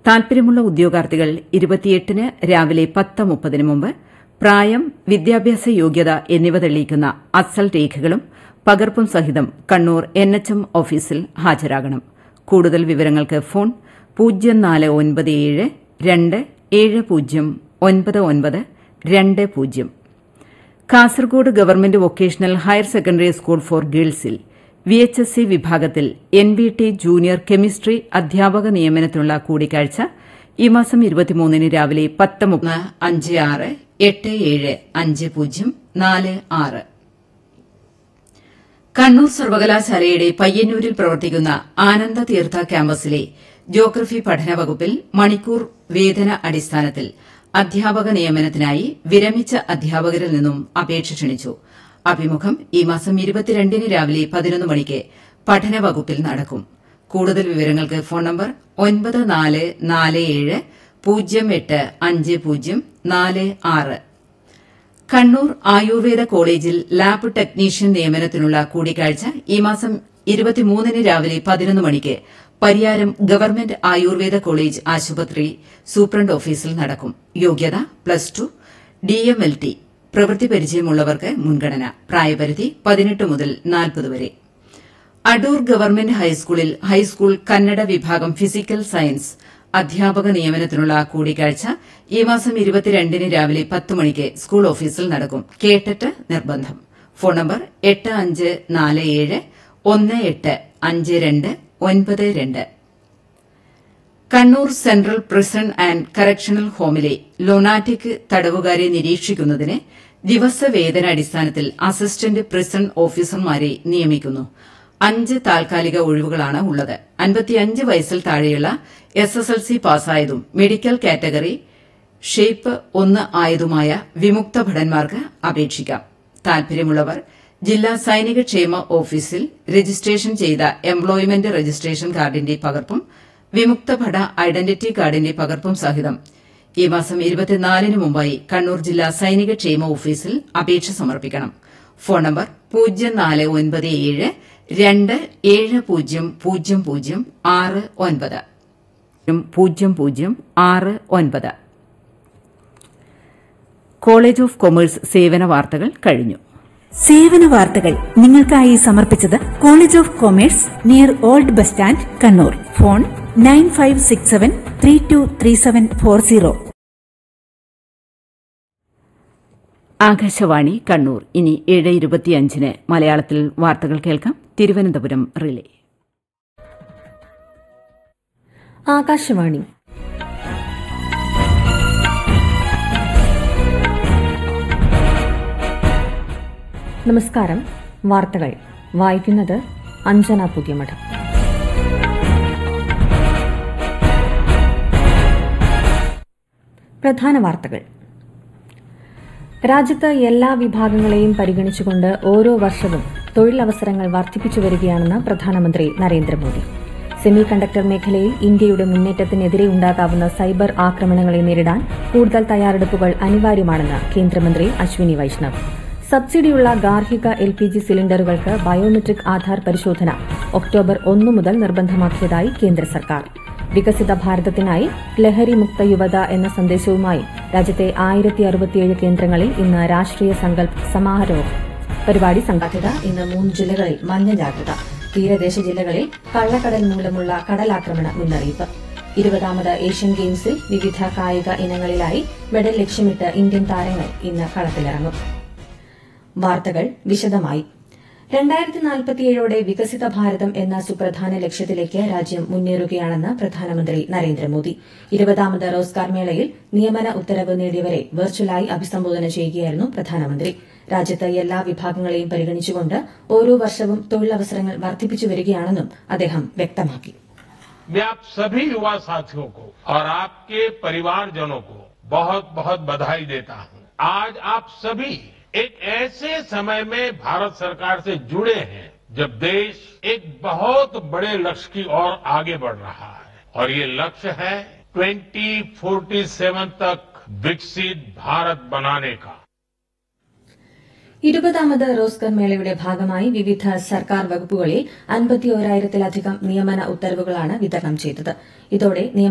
താൽപര്യമുള്ള ഉദ്യോഗാർത്ഥികൾ ഇരുപത്തിയെട്ടിന് രാവിലെ പത്ത് മുപ്പതിന് മുമ്പ് പ്രായം വിദ്യാഭ്യാസ യോഗ്യത എന്നിവ തെളിയിക്കുന്ന അസൽ രേഖകളും പകർപ്പും സഹിതം കണ്ണൂർ എൻ എച്ച് എം ഓഫീസിൽ ഹാജരാകണം കൂടുതൽ വിവരങ്ങൾക്ക് ഫോൺ പൂജ്യം നാല് ഒൻപത് ഏഴ് രണ്ട് ഏഴ് പൂജ്യം ഒൻപത് ഒൻപത് രണ്ട് പൂജ്യം Kasaragod government vocational higher secondary school for ഗേൾസിൽ വി എച്ച് എസ് സി വിഭാഗത്തിൽ N B T junior chemistry അധ്യാപക നിയമനത്തിനുള്ള കൂടിക്കാഴ്ച ഈ മാസം ഇരുപത്തിമൂന്നിന് രാവിലെ പത്ത് മുപ്പത് അഞ്ച് ആറ് എട്ട് ഏഴ് അഞ്ച് പൂജ്യം നാല് ആറ് കണ്ണൂർ സർവകലാശാലയുടെ പയ്യന്നൂരിൽ പ്രവർത്തിക്കുന്ന ആനന്ദ തീർത്ഥ ക്യാമ്പസിലെ ജോഗ്രഫി പഠന വകുപ്പിൽ മണിക്കൂർ വേതന അടിസ്ഥാനത്തിൽ അധ്യാപക നിയമനത്തിനായി വിരമിച്ച അധ്യാപകരിൽ നിന്നും അപേക്ഷ ക്ഷണിച്ചു അഭിമുഖം ഈ മാസം ഇരുപത്തിരണ്ടിന് രാവിലെ പതിനൊന്ന് മണിക്ക് പഠന വകുപ്പിൽ നടക്കും കൂടുതൽ വിവരങ്ങൾക്ക് ഫോൺ നമ്പർ ഒൻപത് നാല് നാല് ഏഴ് പൂജ്യം എട്ട് അഞ്ച് പൂജ്യം നാല് ആറ് കണ്ണൂർ ആയുർവേദ കോളേജിൽ ലാബ് ടെക്നീഷ്യൻ നിയമനത്തിനുള്ള കൂടിക്കാഴ്ച ഈ മാസം ഇരുപത്തിമൂന്നിന് രാവിലെ പതിനൊന്ന് മണിക്ക് പരിയാരം ഗവൺമെന്റ് ആയുർവേദ കോളേജ് ആശുപത്രി സൂപ്രണ്ട് ഓഫീസിൽ നടക്കും യോഗ്യത പ്ലസ് ടു ഡിഎംഎൽടി പ്രവൃത്തി പരിചയമുള്ളവർക്ക് മുൻഗണന പ്രായപരിധി പതിനെട്ട് മുതൽ നാൽപ്പത് വരെ അടൂർ ഗവൺമെന്റ് ഹൈസ്കൂളിൽ ഹൈസ്കൂൾ കന്നഡ വിഭാഗം ഫിസിക്കൽ സയൻസ് അധ്യാപക നിയമനത്തിനുള്ള കൂടിക്കാഴ്ച ഈ മാസം ഇരുപത്തിരണ്ടിന് രാവിലെ പത്ത് മണിക്ക് സ്കൂൾ ഓഫീസിൽ നടക്കും കേട്ടിട്ട് നിർബന്ധം ഫോൺ നമ്പർ എട്ട് അഞ്ച് നാല് ഏഴ് ഒന്ന് എട്ട് അഞ്ച് രണ്ട് ഒൻപത് രണ്ട് Kannur central prison and correctional ഹോമിലെ ലൊണാറ്റിക് തടവുകാരെ നിരീക്ഷിക്കുന്നതിന് ദിവസവേതന അടിസ്ഥാനത്തിൽ അസിസ്റ്റന്റ് പ്രിസൺ ഓഫീസർമാരെ നിയമിക്കുന്നു അഞ്ച് താൽക്കാലിക ഒഴിവുകളാണ് ഉള്ളത് അൻപത്തിയഞ്ച് വയസ്സിൽ താഴെയുള്ള എസ് എസ് എൽ സി പാസ്സായതും മെഡിക്കൽ കാറ്റഗറി ഷേപ്പ് ഒന്ന് ആയതുമായ വിമുക്ത ഭടന്മാർക്ക് അപേക്ഷിക്കാം താൽപര്യമുള്ളവർ ജില്ലാ സൈനിക ക്ഷേമ ഓഫീസിൽ രജിസ്ട്രേഷൻ ചെയ്ത എംപ്ലോയ്മെന്റ് രജിസ്ട്രേഷൻ കാർഡിന്റെ പകർപ്പും വിമുക്ത ഭട ഐഡന്റിറ്റി കാർഡിന്റെ പകർപ്പും സഹിതം ഈ മാസം ഇരുപത്തിനാലിന് മുമ്പായി കണ്ണൂർ ജില്ലാ സൈനിക ക്ഷേമ ഓഫീസിൽ അപേക്ഷ സമർപ്പിക്കണം ഫോൺ നമ്പർ പൂജ്യം നാല് ഒൻപത് ഏഴ് രണ്ട് ഏഴ് പൂജ്യം പൂജ്യം പൂജ്യം ആറ് ഒൻപത് പൂജ്യം പൂജ്യം ആറ് ഒൻപത് കോളേജ് ഓഫ് കൊമേഴ്സ് സേവന വാർത്തകൾ കഴിഞ്ഞു സേവന വാർത്തകൾ നിങ്ങൾക്കായി സമർപ്പിച്ചത് college of commerce near old bus stand Kannur phone nine five six seven three two three seven four zero Akashvani Kannur ഇനി ഏഴ് ഇരുപത്തിയഞ്ചിന് മലയാളത്തിൽ വാർത്തകൾ കേൾക്കാം തിരുവനന്തപുരം റിലേ ആകാശവാണി നമസ്കാരം വാർത്തകൾ വായിക്കുന്നത് അഞ്ജന പുതിയമഠം പ്രധാന വാർത്തകൾ രാജ്യത്ത് എല്ലാ വിഭാഗങ്ങളെയും പരിഗണിച്ചുകൊണ്ട് ഓരോ വർഷവും തൊഴിലവസരങ്ങൾ വർദ്ധിപ്പിച്ചു വരികയാണെന്ന് പ്രധാനമന്ത്രി നരേന്ദ്രമോദി സെമി കണ്ടക്ടർ മേഖലയിൽ ഇന്ത്യയുടെ മുന്നേറ്റത്തിനെതിരെ ഉണ്ടാകാവുന്ന സൈബർ ആക്രമണങ്ങളെ നേരിടാൻ കൂടുതൽ തയ്യാറെടുപ്പുകൾ അനിവാര്യമാണെന്ന് കേന്ദ്രമന്ത്രി അശ്വിനി വൈഷ്ണവ് സബ്സിഡിയുള്ള ഗാർഹിക എൽ പി ജി സിലിണ്ടറുകൾക്ക് ബയോമെട്രിക് ആധാർ പരിശോധന ഒക്ടോബർ ഒന്നു മുതൽ നിർബന്ധമാക്കിയതായി കേന്ദ്ര സർക്കാർ വികസിത ഭാരതത്തിനായി ലഹരി മുക്ത യുവത എന്ന സന്ദേശവുമായി രാജ്യത്തെ ആയിരത്തി അറുപത്തിയേഴ് കേന്ദ്രങ്ങളിൽ ഇന്ന് രാഷ്ട്രീയ സങ്കല്പ് സമാരോഹ് പരിപാടി സംഘാടക ഇന്ന് മൂന്ന് ജില്ലകളിൽ മഞ്ഞ ജാഗ്രത തീരദേശ ജില്ലകളിൽ കള്ളക്കടൽ മൂലമുള്ള കടലാക്രമണ മുന്നറിയിപ്പ് ഇരുപതാമത് ഏഷ്യൻ ഗെയിംസിൽ വിവിധ കായിക ഇനങ്ങളിലായി മെഡൽ ലക്ഷ്യമിട്ട് ഇന്ത്യൻ താരങ്ങൾ ഇന്ന് കളത്തിലിറങ്ങും വാർത്തകൾ വിശദമായി രണ്ടായിരത്തി നാൽപ്പത്തിയേഴോടെ വികസിത ഭാരതം എന്ന സുപ്രധാന ലക്ഷ്യത്തിലേക്ക് രാജ്യം മുന്നേറുകയാണെന്ന് പ്രധാനമന്ത്രി നരേന്ദ്രമോദി ഇരുപതാമത് റോസ്ഗാർ മേളയിൽ നിയമന ഉത്തരവ് നേടിയവരെ വെർച്വലായി അഭിസംബോധന ചെയ്യുകയായിരുന്നു പ്രധാനമന്ത്രി രാജ്യത്ത് എല്ലാ വിഭാഗങ്ങളെയും പരിഗണിച്ചുകൊണ്ട് ഓരോ വർഷവും തൊഴിലവസരങ്ങൾ വർദ്ധിപ്പിച്ചു വരികയാണെന്നും അദ്ദേഹം വ്യക്തമാക്കി मैं आप सभी युवा साथियों को और आपके परिवारजनों को बहुत बहुत बधाई देता हूं आज आप सभी एक ऐसे समय में भारत सरकार से जुड़े हैं जब देश एक बहुत बड़े लक्ष्य की ओर आगे बढ़ रहा है और ये लक्ष्य है 2047 तक विकसित भारत बनाने का ഇരുപതാമത് റോസ്കർ മേളയുടെ ഭാഗമായി വിവിധ സർക്കാർ വകുപ്പുകളിൽ അൻപത്തിയോരായിരത്തിലധികം നിയമന ഉത്തരവുകളാണ് വിതരണം ചെയ്തത് ഇതോടെ നിയമ